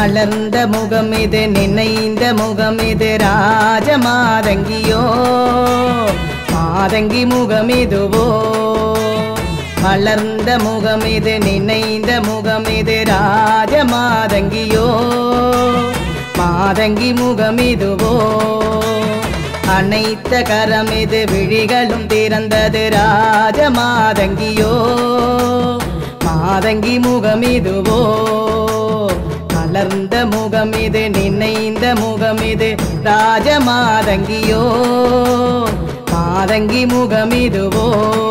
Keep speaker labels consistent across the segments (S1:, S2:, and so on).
S1: மலர்ந்த முகம் இது நினைந்த முகம் இது ராஜமாதங்கியோ மாதங்கி முகம் இதுவோ மலர்ந்த முகம் இது நினைந்த முகம் இது ராஜமாதங்கியோ மாதங்கி முகம் இதுவோ அனைத்த கரம் இது விழிகளும் திறந்தது ராஜமாதங்கியோ மாதங்கி முகம் இதுவோ மலர்ந்த முகம் இது நினைந்த முகம் இது ராஜமாதங்கியோ மாதங்கி முகம் இதுவோ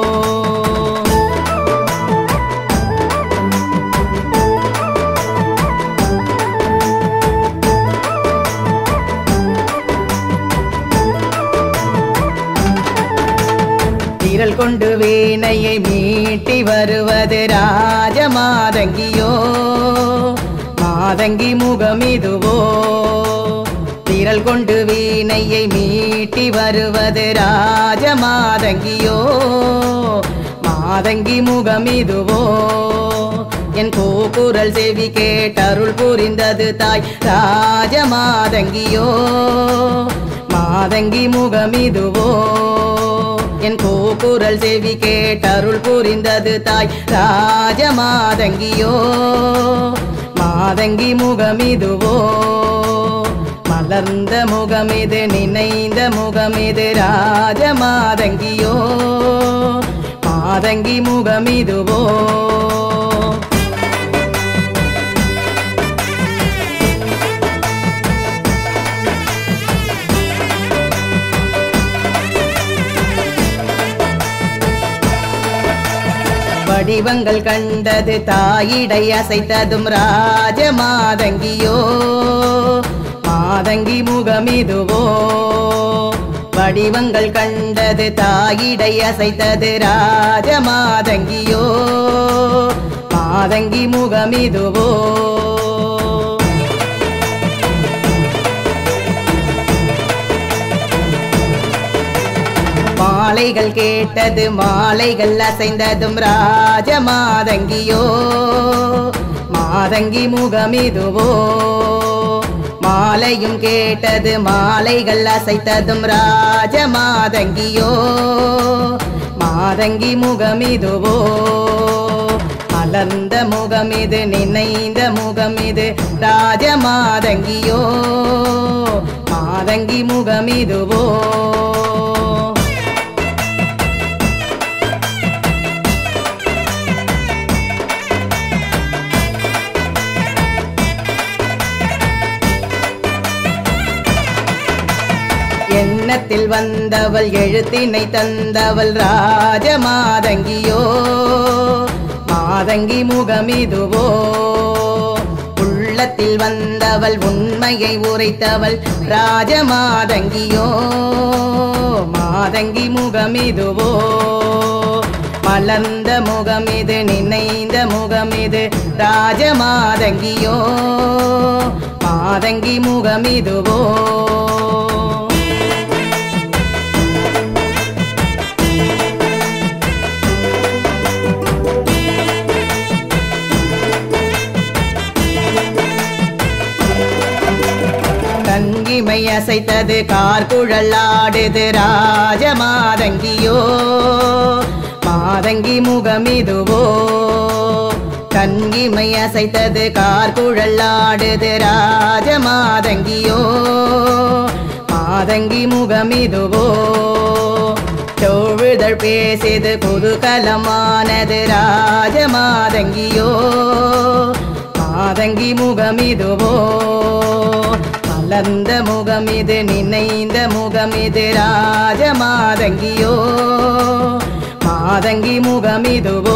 S1: விரல் கொண்டு வீணையை மீட்டி வருவது ராஜமாதங்கியோ மாதங்கி முகம் இதுவோ விரல் கொண்டு வீணையை மீட்டி வருவது ராஜமாதங்கியோ மாதங்கி முகம் இதுவோ என் கூக்குரல் செவி கேட்டருள் புரிந்தது தாய் ராஜமாதங்கியோ மாதங்கி முகம் இதுவோ என் கூக்குரல் செவி கேட்டருள் புரிந்தது தாய் ராஜமாதங்கியோ மாதங்கி முகமிதுவோ மலர்ந்த முகமிது நினைந்த முகமிது ராஜமாதங்கியோ மாதங்கி முகமிதுவோ வடிவங்கள் கண்டது தாயிடை அசைத்ததும் ராஜமாதங்கியோ மாதங்கி முகமிதுவோ வடிவங்கள் கண்டது தாயிடை அசைத்தது ராஜமாதங்கியோ மாதங்கி முகமிதுவோ மாலைகள் கேட்டது மாலைகள் அசைந்ததும் ராஜமாதங்கியோ மாதங்கி முகமிதுவோ மாலையும் கேட்டது மாலைகள் அசைத்ததும் ராஜமாதங்கியோ மாதங்கி முகமிதுவோ மலர்ந்த முகமிது நினைந்த முகமிது ராஜமாதங்கியோ மாதங்கி முகமிதுவோ எண்ணத்தில் வந்தவள் எழுத்தினை தந்தவள் ராஜமாதங்கியோ மாதங்கி முகமிதுவோ உள்ளத்தில் வந்தவள் உண்மையை உரைத்தவள் ராஜமாதங்கியோ மாதங்கி முகமிதுவோ மலர்ந்த முகமிது நினைந்த முகமிது ராஜமாதங்கியோ மாதங்கி முகமிதுவோ கங்கிமை அசைத்தது கார்குழல் ஆடுது ராஜமாதங்கியோ மாதங்கி முகமிதுவோ கங்கிமை அசைத்தது கார்குழல் ஆடுது ராஜமாதங்கியோ மாதங்கி முகமிதுவோ தொழுதழ் பேசியது குதூகலமானது ராஜமாதங்கியோ மாதங்கி முகமிதுவோ மலர்ந்த முகமிது நினைந்த முகமிது ராஜமாதங்கியோ மாதங்கி முகமிதுவோ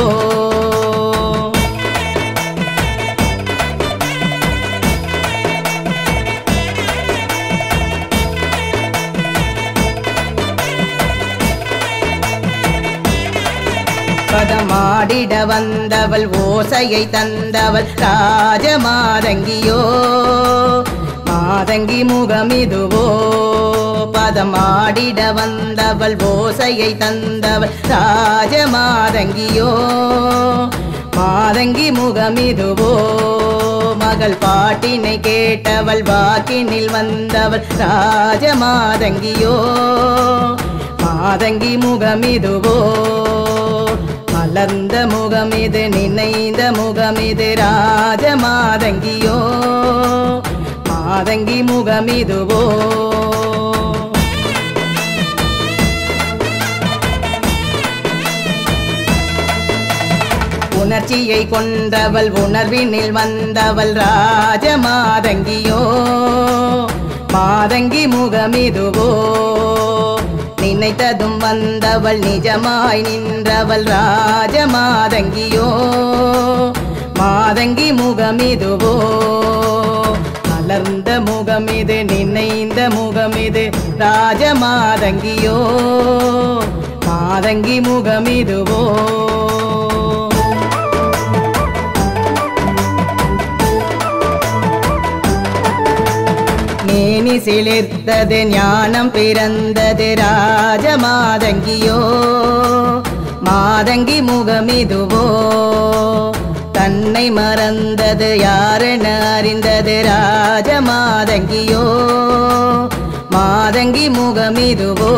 S1: பதமாடிட வந்தவள் ஓசையை தந்தவள் ராஜமாதங்கியோ மாதங்கி முகமிதுவோ பதமாடிட வந்தவள் ஓசையை தந்தவள் ராஜமாதங்கியோ மாதங்கி முகமிதுவோ மகள் பாட்டினை கேட்டவள் வாக்கினில் வந்தவள் ராஜமாதங்கியோ மாதங்கி முகமிதுவோ மலர்ந்த முகமிது நினைந்த முகமிது ராஜமாதங்கியோ மாதங்கி முகமிதுவோ உணர்ச்சியை கொண்டவள் உணர்வினில் வந்தவள் ராஜமாதங்கியோ மாதங்கி முகமிதுவோ நினைத்ததும் வந்தவள் நிஜமாய் நின்றவள் ராஜமாதங்கியோ மாதங்கி முகமிதுவோ மலர்ந்த முகமிது நினைந்த முகமிது ராஜமாதங்கியோ மாதங்கி முகமிதுவோ மேனி சிலிர்த்தது ஞானம் பிறந்தது ராஜமாதங்கியோ மாதங்கி முகமிதுவோ தன்னை மறந்தது யாரென அறிந்தது ராஜமாதங்கியோ மாதங்கி முகமிதுவோ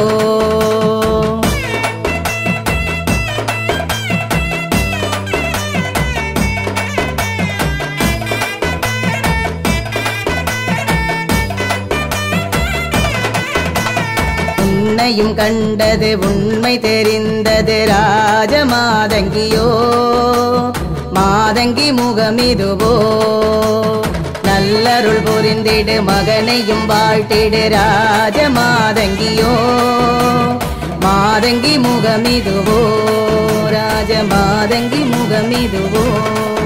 S1: உன்னையும் கண்டது உண்மை தெரிந்தது ராஜமாதங்கியோ மாதங்கி முகமிதுவோ நல்லருள் புரிந்திடு மகனையும் வாழ்த்திடு ராஜமாதங்கியோ மாதங்கி முகமிதுவோ ராஜமாதங்கி முகமிதுவோ